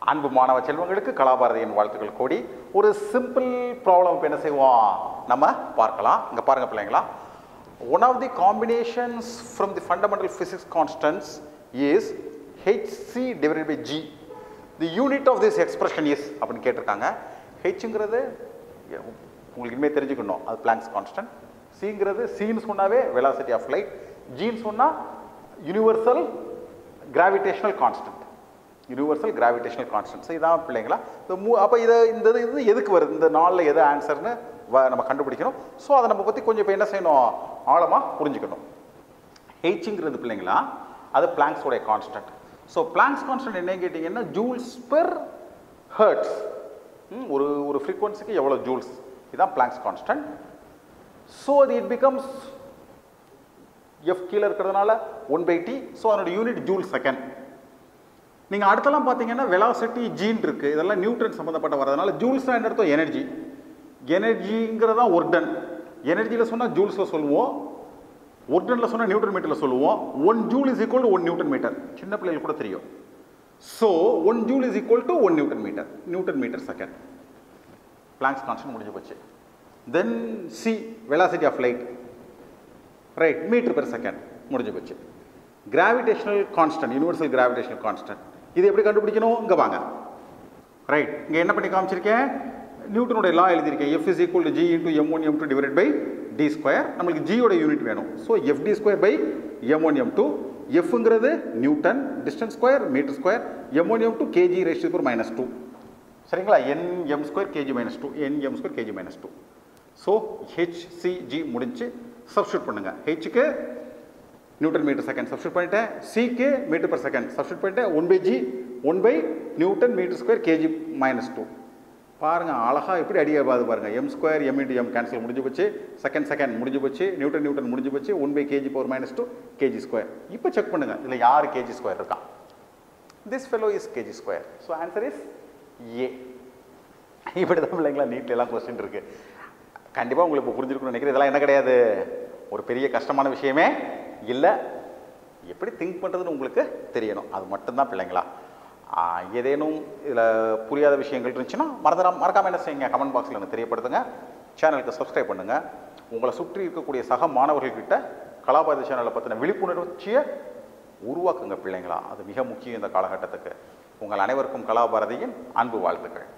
அன்பு மாணவ செல்வங்களுக்கு கலாபாரதியின் வாழ்த்துக்கள் கோடி ஒரு சிம்பிள் ப்ராப்ளம் இப்போ என்ன செய்வோம் நம்ம பார்க்கலாம் இங்கே பாருங்க பிள்ளைங்களா one of the combinations from the fundamental physics constants is H C divided by G the unit of this expression is அப்படின்னு கேட்டிருக்காங்க ஹெச்ங்கிறது உங்களுக்கு இனிமேல் தெரிஞ்சுக்கணும் அது பிளாங்க்ஸ் கான்ஸ்டன்ட் சிங்கிறது சின்னு சொன்னாவே வெலாசிட்டி ஆஃப் லைட் ஜின்னு சொன்னால் universal gravitational constant universal gravitational constant so இதான் பிள்ளைங்களா இந்த மூ அப்போ இதை இந்த இது இது எதுக்கு வருது இந்த நாளில் எது ஆன்சர்னு வ நம்ம கண்டுபிடிக்கணும் ஸோ அதை நம்ம பற்றி கொஞ்சம் இப்போ என்ன செய்யணும் ஆழமாக புரிஞ்சுக்கணும் ஹெச்ங்கிறது பிள்ளைங்களா அது பிளாங்க்ஸோடைய கான்ஸ்டன்ட் ஸோ பிளாங்க்ஸ் கான்ஸ்டன்ட் என்ன கேட்டிங்கன்னா ஜூல்ஸ் பெர் ஹர்ட்ஸ் ஒரு ஒரு ஃப்ரீக்வன்சிக்கு எவ்வளோ ஜூல்ஸ் இதுதான் பிளாங்க்ஸ் கான்ஸ்டன்ட் ஸோ அது இட் பிகம்ஸ் எஃப் கீழே இருக்கிறதுனால ஒன் பை டி ஸோ அதனோட யூனிட் ஜூல் செகண்ட் நீங்கள் அடுத்தலாம் பார்த்தீங்கன்னா வெலாசிட்டி ஜீன் இருக்குது இதெல்லாம் நியூட்ரன் சம்மந்தப்பட்ட வரதுனால ஜூல்ஸ்னால் என்ன அர்த்தம் எனர்ஜி எனர்ஜிங்கிறது தான் ஒர்டன் எனர்ஜியில் சொன்னால் ஜூல்ஸில் சொல்லுவோம் ஒர்டனில் சொன்னால் நியூட்டன் மீட்டரில் சொல்லுவோம் one joule is equal to one newton metre சின்ன பிள்ளைகளுக்கு கூட தெரியும் so one joule is equal to one newton metre newton metre second Planck's constant முடிஞ்சு போச்சு then C velocity of light right metre per second முடிஞ்சு போச்சு gravitational constant universal gravitational constant இது எப்படி கண்டுபிடிக்கணும் இங்கே வாங்க ரைட் இங்கே என்ன பண்ணி காமிச்சிருக்கேன் நியூட்டனுடைய லா எழுதியிருக்கேன் F is equal to G into M one M two divide by D square நம்மளுக்கு ஜியோட யூனிட் வேணும் so F D square by M one M two எஃப்ங்கிறது newton distance square metre square M one M two KG ratio per minus two சரிங்களா N M square KG minus two N M square KG minus two so H C G முடிஞ்சு substitute பண்ணுங்க ஹெச்சுக்கு newton metre second substitute பண்ணிட்டேன் சிக்கு metre per second substitute பண்ணிட்டேன் one by G one by newton metre square KG minus two பாருங்க அழகா எப்படி அடிக்க பாது பாருங்க M square M into M cancel முடிஞ்சு போச்சு செகண்ட் செகண்ட் முடிஞ்சு போச்சு நியூட்டன் நியூட்டன் முடிஞ்சு போச்சு one by KG power minus two KG square இப்போ செக் பண்ணுங்க இதில் யார் கேஜி ஸ்கொயர் இருக்கா this fellow is KG square so answer is A இப்படி தான் பிள்ளைங்களா நீட்ல எல்லாம் கொஸ்டின் இருக்கு கண்டிப்பாக உங்களுக்கு இப்போ புரிஞ்சிருக்கணும்னு நினைக்கிறேன் இதெல்லாம் என்ன கிடையாது ஒரு பெரிய கஷ்டமான விஷயமே இல்லை எப்படி திங்க் பண்ணுறதுன்னு உங்களுக்கு தெரியணும் அது மட்டும்தான் பிள்ளைங்களா ஆ, ஏதேனும் இதில் புரியாத விஷயங்கள் இருந்துச்சுன்னா மறந்துடா மறக்காமல் என்ன செய்யுங்க கமெண்ட் பாக்ஸில் எனக்கு தெரியப்படுத்துங்க சேனலுக்கு சப்ஸ்கிரைப் பண்ணுங்கள் உங்களை சுற்றி இருக்கக்கூடிய சக மாணவர்கள்கிட்ட கலாபாரதி சேனலை பற்றின விழிப்புணர்ச்சியை உருவாக்குங்க பிள்ளைங்களா அது மிக முக்கியம் இந்த காலகட்டத்துக்கு உங்கள் அனைவருக்கும் கலாபாரதியின் அன்பு வாழ்த்துக்கள்